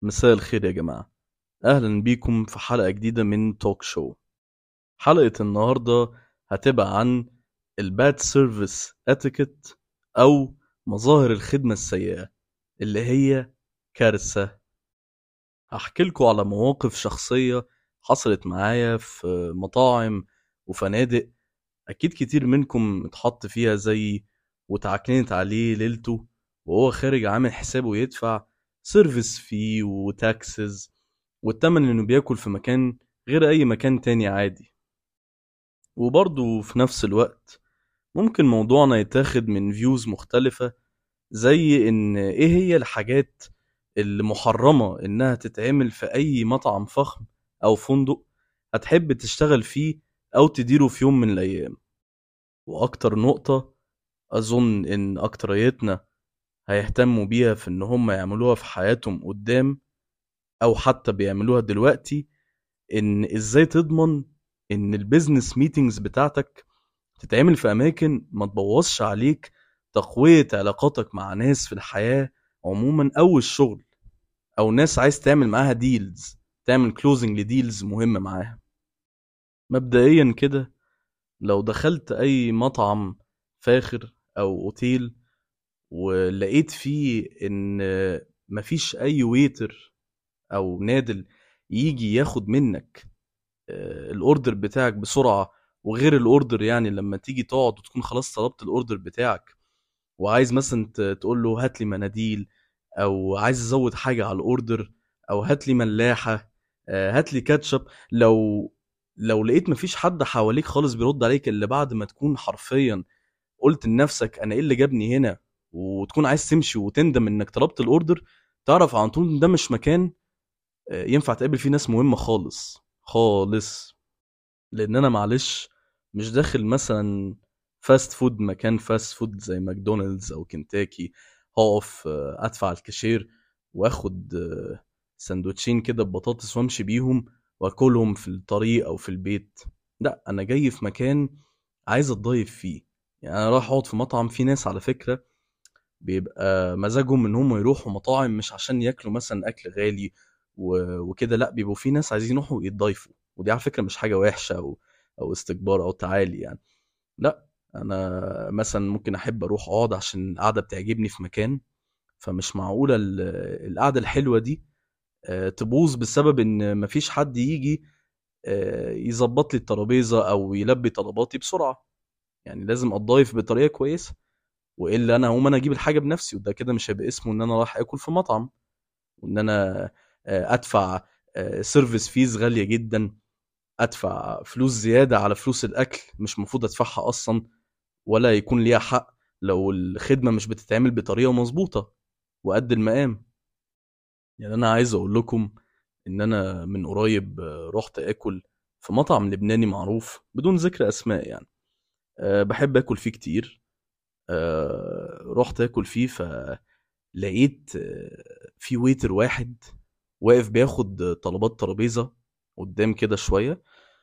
مساء الخير يا جماعة أهلا بيكم في حلقة جديدة من توك شو حلقة النهاردة هتبقى عن الباد سيرفيس اتيكيت أو مظاهر الخدمة السيئة اللي هي كارثة هحكي لكم على مواقف شخصية حصلت معايا في مطاعم وفنادق أكيد كتير منكم اتحط فيها زي وتعكنت عليه ليلته وهو خارج عامل حسابه يدفع سيرفيس فيه وتاكسز والتمن انه بياكل في مكان غير اي مكان تاني عادي وبرضه في نفس الوقت ممكن موضوعنا يتاخد من فيوز مختلفة زي ان ايه هي الحاجات اللي محرمة انها تتعمل في اي مطعم فخم او فندق هتحب تشتغل فيه او تديره في يوم من الايام واكتر نقطة اظن ان اكتريتنا هيهتموا بيها في ان هم يعملوها في حياتهم قدام او حتى بيعملوها دلوقتي ان ازاي تضمن ان البيزنس ميتينجز بتاعتك تتعمل في اماكن ما تبوظش عليك تقوية علاقاتك مع ناس في الحياة عموما او الشغل او ناس عايز تعمل معاها ديلز تعمل كلوزنج لديلز مهمة معاها مبدئيا كده لو دخلت اي مطعم فاخر او اوتيل ولقيت فيه ان مفيش اي ويتر او نادل يجي ياخد منك آه، الاوردر بتاعك بسرعه وغير الاوردر يعني لما تيجي تقعد وتكون خلاص طلبت الاوردر بتاعك وعايز مثلا ت- تقول له هات لي مناديل او عايز ازود حاجه على الاوردر او هات لي ملاحه آه، هات لي كاتشب لو لو لقيت مفيش حد حواليك خالص بيرد عليك الا بعد ما تكون حرفيا قلت لنفسك انا ايه اللي جابني هنا وتكون عايز تمشي وتندم انك طلبت الاوردر تعرف على طول ان ده مش مكان آه، ينفع تقابل فيه ناس مهمة خالص خالص لان انا معلش مش داخل مثلا فاست فود مكان فاست فود زي ماكدونالدز او كنتاكي هقف آه، ادفع الكاشير واخد آه، سندوتشين كده ببطاطس وامشي بيهم واكلهم في الطريق او في البيت لا انا جاي في مكان عايز اتضيف فيه يعني انا رايح اقعد في مطعم فيه ناس على فكرة بيبقى مزاجهم ان هم يروحوا مطاعم مش عشان ياكلوا مثلا اكل غالي و- وكده لا بيبقوا في ناس عايزين يروحوا يتضايفوا ودي على فكره مش حاجه وحشه او او استكبار او تعالي يعني لا انا مثلا ممكن احب اروح اقعد عشان القعده بتعجبني في مكان فمش معقوله ال- القعده الحلوه دي آه، تبوظ بسبب ان مفيش حد يجي آه، يظبط لي الترابيزه او يلبي طلباتي بسرعه يعني لازم اتضايف بطريقه كويسه والا انا هقوم انا اجيب الحاجه بنفسي وده كده مش هيبقى اسمه ان انا رايح اكل في مطعم وان انا آه، ادفع سيرفيس فيز غاليه جدا ادفع فلوس زياده على فلوس الاكل مش المفروض ادفعها اصلا ولا يكون ليها حق لو الخدمه مش بتتعمل بطريقه مظبوطه وقد المقام يعني انا عايز اقول لكم ان انا من قريب آه، رحت اكل في مطعم لبناني معروف بدون ذكر اسماء يعني أه بحب اكل فيه كتير أه رحت اكل فيه فلقيت آه، في ويتر واحد واقف بياخد طلبات ترابيزه قدام كده شويه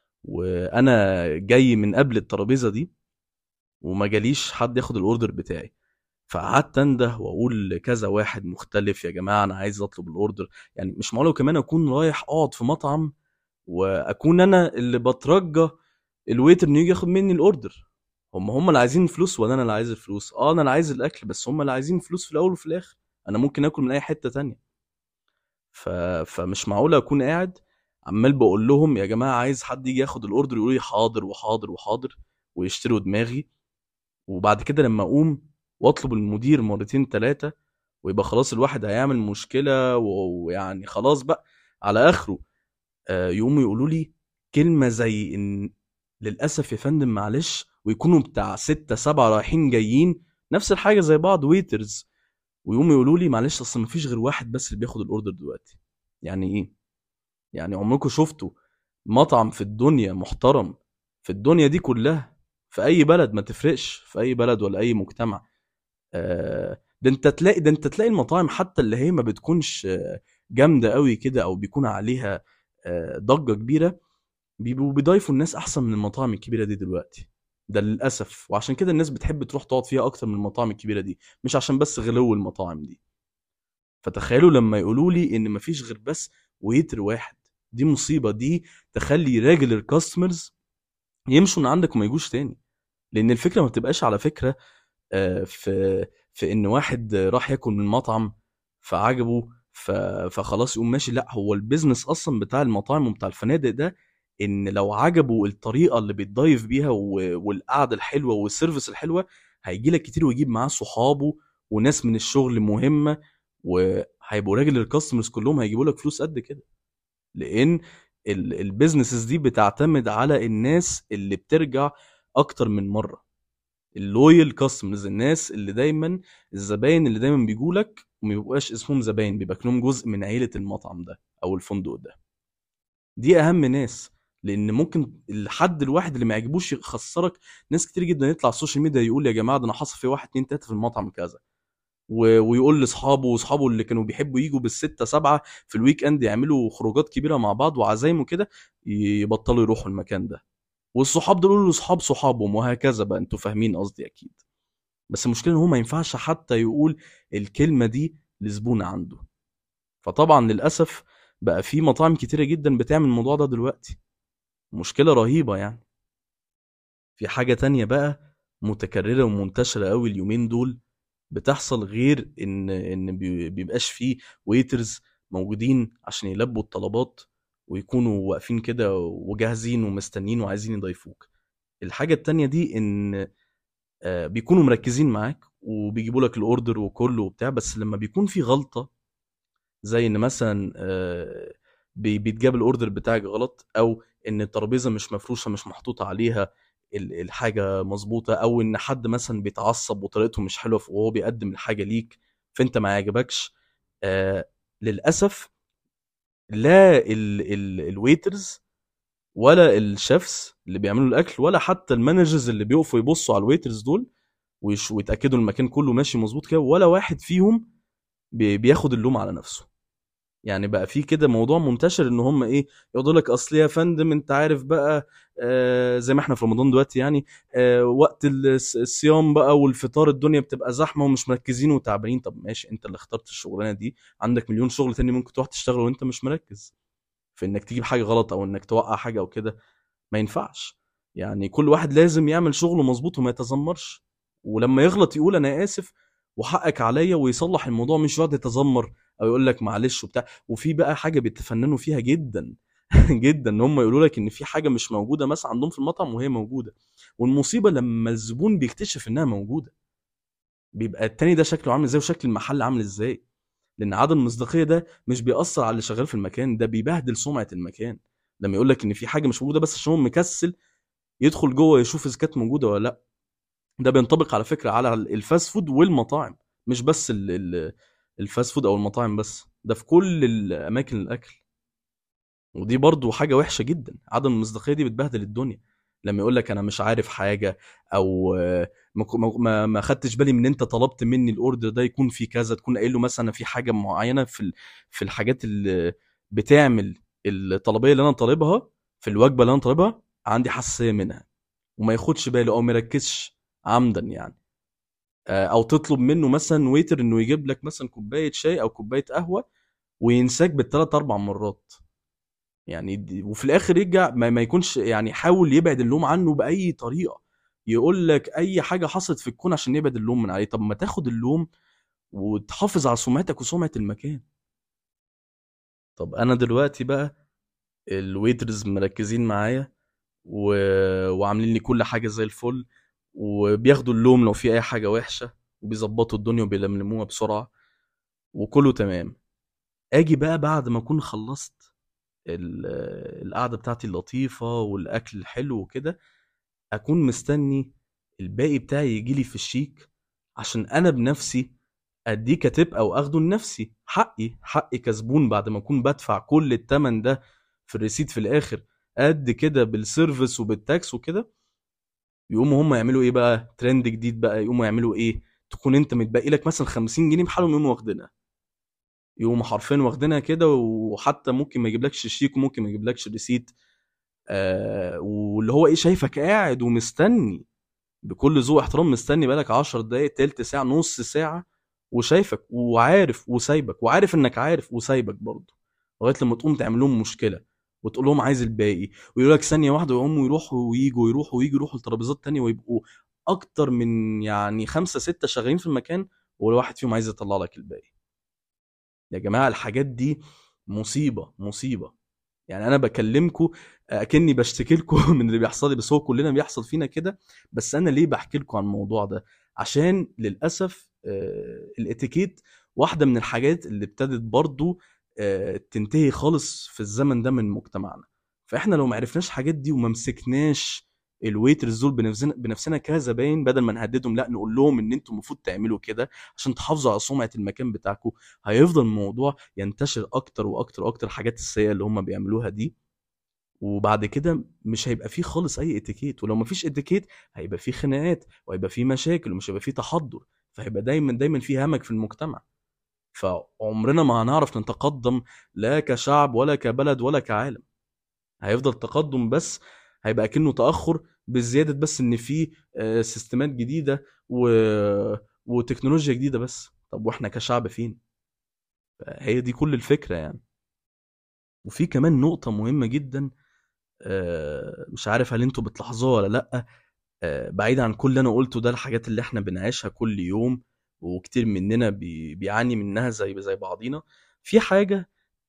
وانا جاي من قبل الترابيزه دي وما جاليش حد ياخد الاوردر بتاعي فقعدت انده واقول لكذا واحد مختلف يا جماعه انا عايز اطلب الاوردر يعني مش معقول كمان اكون رايح اقعد في مطعم واكون انا اللي بترجى الويتر انه يجي ياخد مني الاوردر هم هم اللي عايزين فلوس ولا انا اللي عايز الفلوس اه انا اللي عايز الاكل بس هم اللي عايزين فلوس في الاول وفي الاخر انا ممكن اكل من اي حته تانية ف... فمش معقول اكون قاعد عمال بقول لهم يا جماعه عايز حد يجي ياخد الاوردر يقول لي حاضر وحاضر وحاضر ويشتروا دماغي وبعد كده لما اقوم واطلب المدير مرتين ثلاثه ويبقى خلاص الواحد هيعمل مشكله و- ويعني خلاص بقى على اخره آه، يقوموا يقولوا لي كلمه زي ان للاسف يا فندم معلش ويكونوا بتاع ستة سبعة رايحين جايين نفس الحاجه زي بعض ويترز ويقوموا يقولوا لي معلش اصل مفيش غير واحد بس اللي بياخد الاوردر دلوقتي يعني ايه يعني عمركم شفتوا مطعم في الدنيا محترم في الدنيا دي كلها في اي بلد ما تفرقش في اي بلد ولا اي مجتمع آه، ده انت تلاقي ده انت تلاقي المطاعم حتى اللي هي ما بتكونش آه، جامده قوي كده او بيكون عليها آه، ضجه كبيره بيبقوا بيضيفوا الناس احسن من المطاعم الكبيره دي دلوقتي ده للاسف وعشان كده الناس بتحب تروح تقعد فيها اكتر من المطاعم الكبيره دي مش عشان بس غلو المطاعم دي فتخيلوا لما يقولوا لي ان مفيش غير بس ويتر واحد دي مصيبه دي تخلي راجل الكاستمرز يمشوا من عندك وما يجوش تاني لان الفكره ما بتبقاش على فكره آه، في في ان واحد راح ياكل من مطعم فعجبه ف... فخلاص يقوم ماشي لا هو البيزنس اصلا بتاع المطاعم وبتاع الفنادق ده ان لو عجبه الطريقه اللي بيتضيف بيها و... والقعده الحلوه والسيرفيس الحلوه هيجي لك كتير ويجيب معاه صحابه وناس من الشغل مهمه وهيبقوا راجل الكاستمرز كلهم هيجيبوا لك فلوس قد كده لان البيزنسز دي بتعتمد على الناس اللي بترجع اكتر من مره اللويال كاستمرز الناس اللي دايما الزباين اللي دايما بيجوا لك وما بيبقاش اسمهم زباين بيبقى كلهم جزء من عيله المطعم ده او الفندق ده دي اهم ناس لان ممكن الحد الواحد اللي ما يعجبوش يخسرك ناس كتير جدا يطلع على السوشيال ميديا يقول يا جماعه ده انا حصل في واحد اتنين تلاته في المطعم كذا و... ويقول لاصحابه واصحابه اللي كانوا بيحبوا يجوا بالستة سبعة في الويك اند يعملوا خروجات كبيره مع بعض وعزايم وكده يبطلوا يروحوا المكان ده والصحاب دول يقولوا لاصحاب صحابهم وهكذا بقى انتوا فاهمين قصدي اكيد بس المشكله ان هو ما ينفعش حتى يقول الكلمه دي لزبون عنده فطبعا للاسف بقى في مطاعم كتيره جدا بتعمل الموضوع ده دلوقتي مشكله رهيبه يعني في حاجه تانية بقى متكرره ومنتشره قوي اليومين دول بتحصل غير ان ان بيبقاش فيه ويترز موجودين عشان يلبوا الطلبات ويكونوا واقفين كده وجاهزين ومستنيين وعايزين يضيفوك الحاجه التانية دي ان آه، بيكونوا مركزين معاك وبيجيبوا لك الاوردر وكله وبتاع بس لما بيكون في غلطه زي ان مثلا آه، بيتجاب الاوردر بتاعك غلط او ان الترابيزه مش مفروشه مش محطوط عليها الحاجه مظبوطه او ان حد مثلا بيتعصب وطريقته مش حلوه وهو بيقدم الحاجه ليك فانت ما يعجبكش آه للاسف لا الويترز ولا الشيفs اللي بيعملوا الاكل ولا حتى المانجرز اللي بيقفوا يبصوا على الويترز دول ويتاكدوا المكان كله ماشي مظبوط كده ولا واحد فيهم بياخد اللوم على نفسه يعني بقى في كده موضوع منتشر ان هم ايه يقعدوا لك اصل يا فندم انت عارف بقى آه زي ما احنا في رمضان دلوقتي يعني آه وقت الصيام بقى والفطار الدنيا بتبقى زحمه ومش مركزين وتعبانين طب ماشي انت اللي اخترت الشغلانه دي عندك مليون شغل تاني ممكن تروح تشتغله وانت مش مركز في انك تجيب حاجه غلط او انك توقع حاجه او كده ما ينفعش يعني كل واحد لازم يعمل شغله مظبوط وما يتذمرش ولما يغلط يقول انا اسف وحقك عليا ويصلح الموضوع مش يقعد يتذمر او يقول لك معلش وبتاع وفي بقى حاجه بيتفننوا فيها جدا جدا ان هم يقولوا لك ان في حاجه مش موجوده مثلا عندهم في المطعم وهي موجوده والمصيبه لما الزبون بيكتشف انها موجوده بيبقى التاني ده شكله عامل ازاي وشكل المحل عامل ازاي لان عدم المصداقيه ده مش بيأثر على اللي شغال في المكان ده بيبهدل سمعه المكان لما يقول لك ان في حاجه مش موجوده بس عشان هو مكسل يدخل جوه يشوف اذا كانت موجوده ولا لا ده بينطبق على فكره على الفاست فود والمطاعم مش بس الفاست فود او المطاعم بس ده في كل الاماكن الاكل ودي برضو حاجه وحشه جدا عدم المصداقيه دي بتبهدل الدنيا لما يقول لك انا مش عارف حاجه او ما ما خدتش بالي من انت طلبت مني الاوردر ده يكون في كذا تكون قايل له مثلا في حاجه معينه في في الحاجات اللي بتعمل الطلبيه اللي انا طالبها في الوجبه اللي انا طالبها عندي حساسيه منها وما ياخدش باله او ما يركزش عمدا يعني آه، او تطلب منه مثلا ويتر انه يجيب لك مثلا كوبايه شاي او كوبايه قهوه وينساك بالثلاث اربع مرات يعني وفي الاخر يرجع ما, ما يكونش يعني حاول يبعد اللوم عنه باي طريقه يقول لك اي حاجه حصلت في الكون عشان يبعد اللوم من عليه طب ما تاخد اللوم وتحافظ على سمعتك وسمعه المكان طب انا دلوقتي بقى الويترز مركزين معايا و... وعاملين لي كل حاجه زي الفل وبياخدوا اللوم لو في اي حاجه وحشه وبيظبطوا الدنيا وبيلملموها بسرعه وكله تمام اجي بقى بعد ما اكون خلصت القعده بتاعتي اللطيفه والاكل الحلو وكده اكون مستني الباقي بتاعي يجي لي في الشيك عشان انا بنفسي اديه كتب او اخده لنفسي حقي حقي كزبون بعد ما اكون بدفع كل التمن ده في الريسيت في الاخر قد كده بالسيرفيس وبالتاكس وكده يقوموا هم يعملوا ايه بقى ترند جديد بقى يقوموا يعملوا ايه تكون انت متبقي لك مثلا 50 جنيه بحالهم يقوموا واخدينها يقوموا حرفيا واخدينها كده وحتى ممكن ما يجيبلكش الشيك وممكن ما يجيبلكش الريسيت آه واللي هو ايه شايفك قاعد ومستني بكل ذوق احترام مستني بقالك 10 دقايق تلت ساعه نص ساعه وشايفك وعارف وسايبك وعارف انك عارف وسايبك برضه لغايه لما تقوم تعمل لهم مشكله وتقول لهم عايز الباقي ويقول لك ثانيه واحده ويقوموا يروحوا ويجوا يروحوا ويجوا يروحوا لترابيزات تانية ويبقوا اكتر من يعني خمسه سته شغالين في المكان ولا واحد فيهم عايز يطلع لك الباقي يا جماعه الحاجات دي مصيبه مصيبه يعني انا بكلمكم اكني بشتكي لكم من اللي بيحصل لي بس هو كلنا بيحصل فينا كده بس انا ليه بحكي لكم عن الموضوع ده عشان للاسف آه، الاتيكيت واحده من الحاجات اللي ابتدت برضو آه، تنتهي خالص في الزمن ده من مجتمعنا فاحنا لو ما عرفناش الحاجات دي وما مسكناش الويترز دول بنفسنا بنفسنا كزباين بدل ما نهددهم لا نقول لهم ان انتم المفروض تعملوا كده عشان تحافظوا على سمعه المكان بتاعكم هيفضل الموضوع ينتشر اكتر واكتر واكتر الحاجات السيئه اللي هم بيعملوها دي وبعد كده مش هيبقى فيه خالص اي اتيكيت ولو مفيش اتيكيت هيبقى فيه خناقات وهيبقى فيه مشاكل ومش هيبقى فيه تحضر فهيبقى دايما دايما فيه همج في المجتمع فعمرنا ما هنعرف نتقدم لا كشعب ولا كبلد ولا كعالم هيفضل تقدم بس هيبقى كأنه تأخر بزيادة بس إن في آه، سيستمات جديدة و... وتكنولوجيا جديدة بس طب واحنا كشعب فين؟ هي دي كل الفكرة يعني وفي كمان نقطة مهمة جدا آه، مش عارف هل انتوا بتلاحظوها ولا لأ آه، بعيد عن كل اللي انا قلته ده الحاجات اللي احنا بنعيشها كل يوم وكتير مننا بي... بيعاني منها زي زي بعضينا في حاجة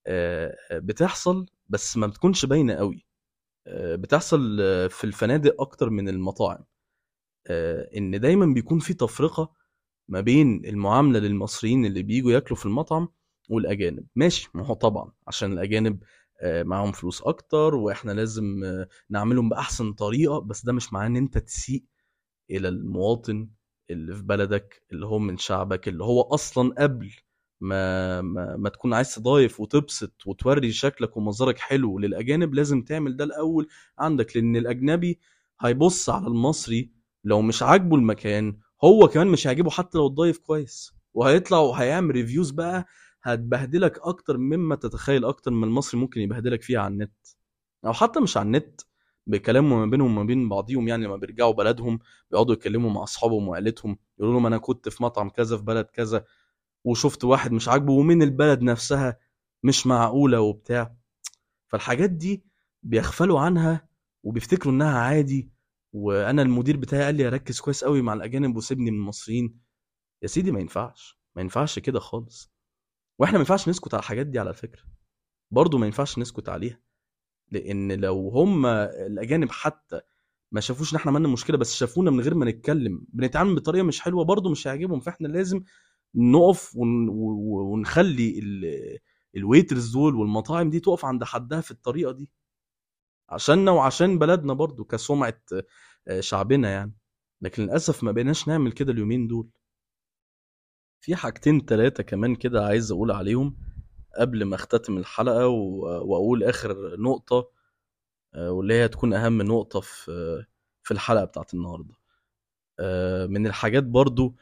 بتحصل بس ما بتكونش باينة قوي بتحصل في الفنادق اكتر من المطاعم آه، ان دايما بيكون في تفرقه ما بين المعامله للمصريين اللي بييجوا ياكلوا في المطعم والاجانب ماشي ما هو طبعا عشان الاجانب آه، معاهم فلوس اكتر واحنا لازم آه، نعملهم باحسن طريقه بس ده مش معناه ان انت تسيء الى المواطن اللي في بلدك اللي هو من شعبك اللي هو اصلا قبل ما ما, ما تكون عايز تضايف وتبسط وتوري شكلك ومظهرك حلو للاجانب لازم تعمل ده الاول عندك لان الاجنبي هيبص على المصري لو مش عاجبه المكان هو كمان مش هيعجبه حتى لو الضيف كويس وهيطلع وهيعمل ريفيوز بقى هتبهدلك اكتر مما تتخيل اكتر من المصري ممكن يبهدلك فيها على النت او حتى مش على النت بكلامهم ما بينهم وما بين بعضيهم يعني لما بيرجعوا بلدهم بيقعدوا يتكلموا مع اصحابهم وعيلتهم يقولوا لهم انا كنت في مطعم كذا في بلد كذا وشفت واحد مش عاجبه ومن البلد نفسها مش معقوله وبتاع فالحاجات دي بيغفلوا عنها وبيفتكروا انها عادي وانا المدير بتاعي قال لي اركز كويس قوي مع الاجانب وسيبني من المصريين يا سيدي ما ينفعش ما ينفعش كده خالص واحنا ما ينفعش نسكت على الحاجات دي على فكره برضه ما ينفعش نسكت عليها لان لو هم الاجانب حتى ما شافوش ان احنا عملنا مشكله بس شافونا من غير ما نتكلم بنتعامل بطريقه مش حلوه برضه مش هيعجبهم فاحنا لازم نقف ون... ونخلي ال... الويترز دول والمطاعم دي تقف عند حدها في الطريقه دي عشاننا وعشان بلدنا برضو كسمعه آه، شعبنا يعني لكن للاسف ما بقيناش نعمل كده اليومين دول في حاجتين تلاتة كمان كده عايز اقول عليهم قبل ما اختتم الحلقة واقول اخر نقطة آه، واللي هي تكون اهم نقطة في في الحلقة بتاعت النهاردة آه، من الحاجات برضو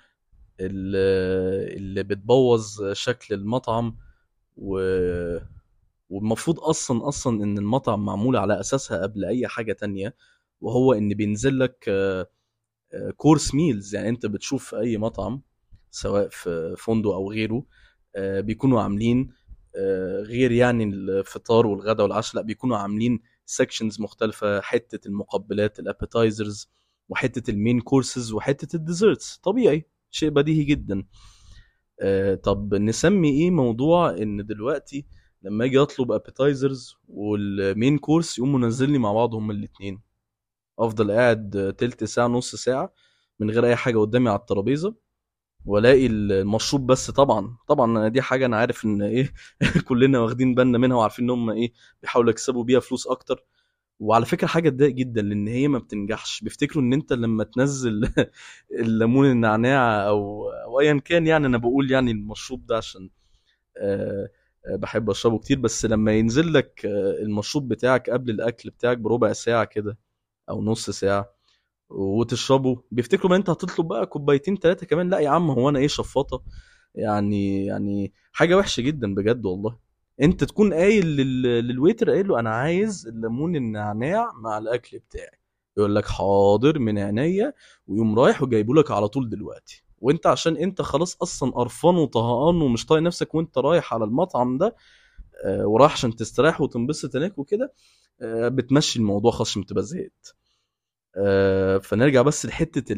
اللي بتبوظ شكل المطعم و والمفروض اصلا اصلا ان المطعم معمول على اساسها قبل اي حاجه تانية وهو ان بينزل لك كورس ميلز يعني انت بتشوف اي مطعم سواء في فندق او غيره آه، بيكونوا عاملين آه، غير يعني الفطار والغداء والعشاء لا بيكونوا عاملين سيكشنز مختلفه حته المقبلات الابيتايزرز وحته المين كورسز وحته الديزرتس طبيعي شيء بديهي جدا آه طب نسمي ايه موضوع ان دلوقتي لما اجي اطلب ابيتايزرز والمين كورس يقوموا منزلني مع بعض هما الاثنين افضل قاعد تلت ساعه نص ساعه من غير اي حاجه قدامي على الترابيزه والاقي المشروب بس طبعا طبعا دي حاجه انا عارف ان ايه كلنا واخدين بالنا منها وعارفين ان هم ايه بيحاولوا يكسبوا بيها فلوس اكتر وعلى فكره حاجه تضايق جدا لان هي ما بتنجحش بيفتكروا ان انت لما تنزل الليمون النعناع او او ايا كان يعني انا بقول يعني المشروب ده عشان أه بحب اشربه كتير بس لما ينزل لك آه، المشروب بتاعك قبل الاكل بتاعك بربع ساعه كده او نص ساعه وتشربه بيفتكروا ان انت هتطلب بقى كوبايتين ثلاثه كمان لا يا عم هو انا ايه شفاطه يعني يعني حاجه وحشه جدا بجد والله انت تكون قايل للويتر قايل له انا عايز الليمون النعناع مع الاكل بتاعي يقول لك حاضر من عينيا ويقوم رايح وجايبه لك على طول دلوقتي وانت عشان انت خلاص اصلا قرفان وطهقان ومش طايق نفسك وانت رايح على المطعم ده آه، ورايح عشان تستريح وتنبسط هناك وكده آه، بتمشي الموضوع خلاص عشان تبقى زهقت آه، فنرجع بس لحته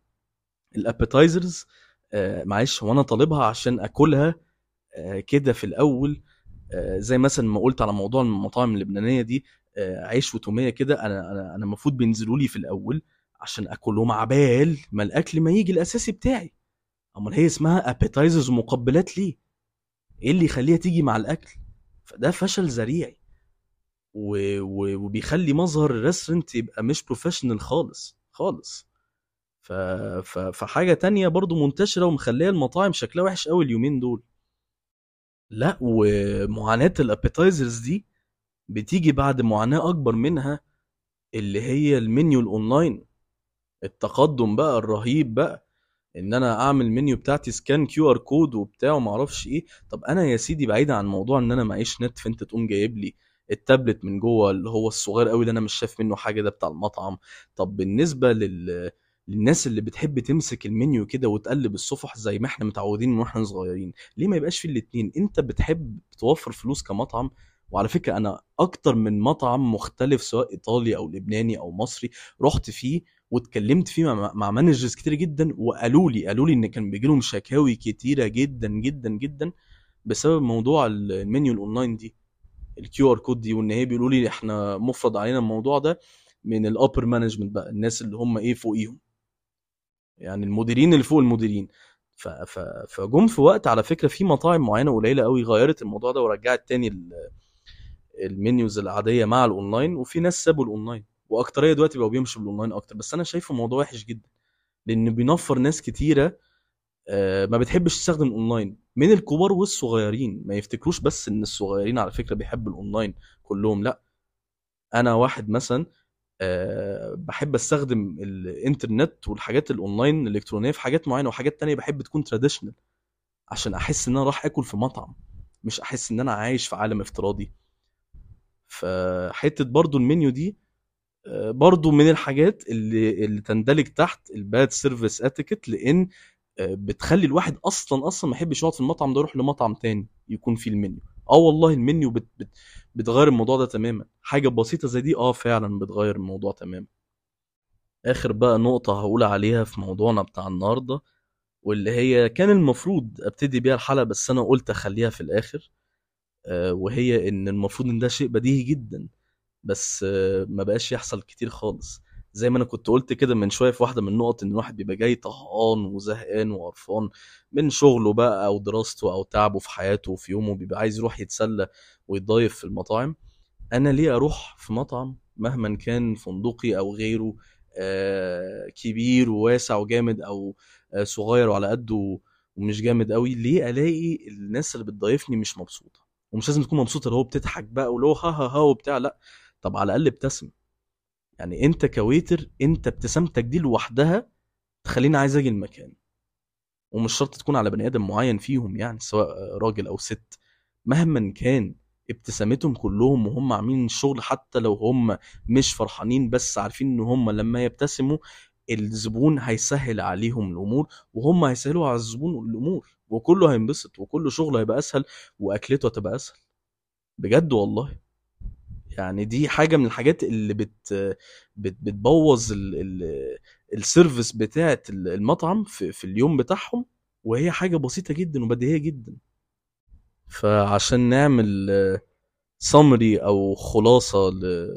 الابيتايزرز معلش هو انا طالبها عشان اكلها كده في الاول زي مثلا ما قلت على موضوع المطاعم اللبنانيه دي عيش وتوميه كده انا انا انا المفروض بينزلوا لي في الاول عشان اكلهم عبال ما الاكل ما يجي الاساسي بتاعي امال هي اسمها ابيتايزرز ومقبلات ليه ايه اللي يخليها تيجي مع الاكل فده فشل ذريع و... و... وبيخلي مظهر الريستورنت يبقى مش بروفيشنال خالص خالص ف... ف... فحاجه تانية برضو منتشره ومخليه المطاعم شكلها وحش قوي اليومين دول لا ومعاناه الابيتايزرز دي بتيجي بعد معاناه اكبر منها اللي هي المنيو الاونلاين التقدم بقى الرهيب بقى ان انا اعمل منيو بتاعتي سكان كيو ار كود وبتاع وما اعرفش ايه طب انا يا سيدي بعيدا عن موضوع ان انا معيش نت فانت تقوم جايب لي التابلت من جوه اللي هو الصغير قوي اللي انا مش شايف منه حاجه ده بتاع المطعم طب بالنسبه لل للناس اللي بتحب تمسك المنيو كده وتقلب الصفح زي ما احنا متعودين من واحنا صغيرين ليه ما يبقاش في الاتنين انت بتحب توفر فلوس كمطعم وعلى فكره انا اكتر من مطعم مختلف سواء ايطالي او لبناني او مصري رحت فيه واتكلمت فيه مع, مع مانجرز كتير جدا وقالوا لي قالوا لي ان كان بيجي لهم شكاوي كتيره جدا جدا جدا بسبب موضوع المنيو الاونلاين دي الكيو ار كود دي وان هي بيقولوا لي احنا مفرض علينا الموضوع ده من الابر مانجمنت بقى الناس اللي هم ايه فوقيهم يعني المديرين اللي فوق المديرين ف... ف... فجم في وقت على فكره في مطاعم معينه قليله قوي غيرت الموضوع ده ورجعت تاني المنيوز العاديه مع الاونلاين وفي ناس سابوا الاونلاين واكتريه دلوقتي بقوا بيمشوا بالاونلاين اكتر بس انا شايفه موضوع وحش جدا لان بينفر ناس كتيره آه، ما بتحبش تستخدم الاونلاين من الكبار والصغيرين ما يفتكروش بس ان الصغيرين على فكره بيحبوا الاونلاين كلهم لا انا واحد مثلا أه بحب استخدم الانترنت والحاجات الاونلاين الالكترونيه في حاجات معينه وحاجات تانية بحب تكون تراديشنال عشان احس ان انا راح اكل في مطعم مش احس ان انا عايش في عالم افتراضي فحته برضو المنيو دي آه، برضو من الحاجات اللي اللي تندرج تحت الباد سيرفيس اتيكيت لان آه، بتخلي الواحد اصلا اصلا ما يحبش يقعد في المطعم ده يروح لمطعم تاني يكون فيه المنيو اه والله المنيو بت بت بتغير الموضوع ده تماما حاجه بسيطه زي دي اه فعلا بتغير الموضوع تماما اخر بقى نقطه هقول عليها في موضوعنا بتاع النهارده واللي هي كان المفروض ابتدي بيها الحلقه بس انا قلت اخليها في الاخر آه، وهي ان المفروض ان ده شيء بديهي جدا بس آه، ما بقاش يحصل كتير خالص زي ما انا كنت قلت كده من شويه في واحده من النقط ان الواحد بيبقى جاي طهقان وزهقان وقرفان من شغله بقى او دراسته او تعبه في حياته وفي يومه بيبقى عايز يروح يتسلى ويتضايف في المطاعم انا ليه اروح في مطعم مهما كان فندقي او غيره آه كبير وواسع وجامد او آه صغير وعلى قده ومش جامد قوي ليه الاقي الناس اللي بتضايفني مش مبسوطه ومش لازم تكون مبسوطه اللي هو بتضحك بقى ولو ها ها ها وبتاع لا طب على الاقل ابتسم يعني انت كويتر انت ابتسامتك دي لوحدها تخليني عايز اجي المكان ومش شرط تكون على بني ادم معين فيهم يعني سواء راجل او ست مهما كان ابتسامتهم كلهم وهم عاملين الشغل حتى لو هم مش فرحانين بس عارفين ان هم لما يبتسموا الزبون هيسهل عليهم الامور وهم هيسهلوا على الزبون الامور وكله هينبسط وكل شغله هيبقى اسهل واكلته هتبقى اسهل بجد والله يعني دي حاجه من الحاجات اللي بت, بت بتبوظ السيرفيس بتاعه المطعم في, في اليوم بتاعهم وهي حاجه بسيطه جدا وبديهيه جدا فعشان نعمل سمري او خلاصه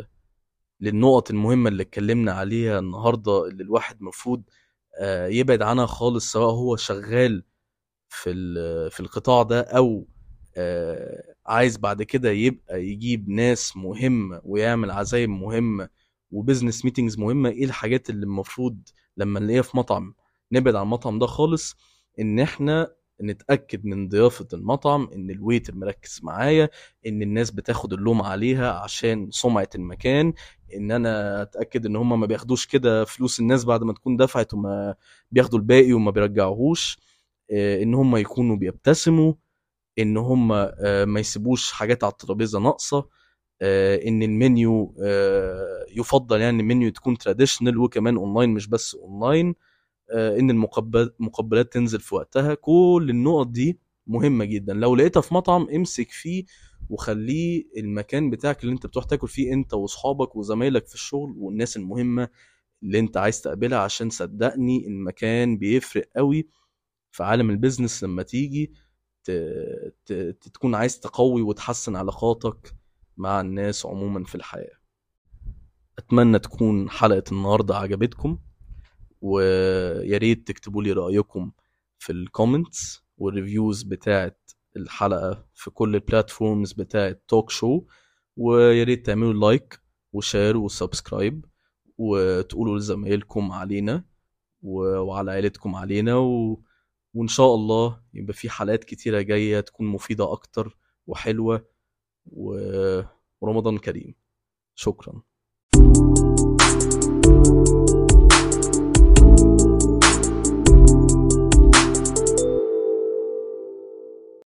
للنقط المهمه اللي اتكلمنا عليها النهارده اللي الواحد المفروض آه، يبعد عنها خالص سواء هو شغال في في القطاع ده او آه، عايز بعد كده يبقى يجيب ناس مهمه ويعمل عزايم مهمه وبزنس ميتنجز مهمه ايه الحاجات اللي المفروض لما نلاقيها في مطعم نبعد عن المطعم ده خالص ان احنا نتاكد من ضيافه المطعم ان الويتر مركز معايا ان الناس بتاخد اللوم عليها عشان سمعه المكان ان انا اتاكد ان هم ما بياخدوش كده فلوس الناس بعد ما تكون دفعت وما بياخدوا الباقي وما بيرجعوهوش آه، ان هم يكونوا بيبتسموا ان هم آه، ما يسيبوش حاجات على الترابيزه ناقصه آه، ان المنيو يفضل يعني المنيو تكون تراديشنال وكمان اونلاين مش بس اونلاين آه، ان المقبلات تنزل في وقتها كل النقط دي مهمه جدا لو لقيتها في مطعم امسك فيه وخليه المكان بتاعك اللي انت بتروح تاكل فيه انت واصحابك وزمايلك في الشغل والناس المهمه اللي انت عايز تقابلها عشان صدقني المكان بيفرق قوي في عالم البيزنس لما تيجي ت... ت... تكون عايز تقوي وتحسن علاقاتك مع الناس عموما في الحياة أتمنى تكون حلقة النهاردة عجبتكم ويا ريت تكتبوا لي رأيكم في الكومنتس والريفيوز بتاعت الحلقة في كل البلاتفورمز بتاعت توك شو ويا ريت تعملوا لايك وشير وسبسكرايب وتقولوا لزمايلكم علينا وعلى عيلتكم علينا و... وإن شاء الله يبقى في حلقات كتيرة جاية تكون مفيدة أكتر وحلوة ورمضان كريم شكرا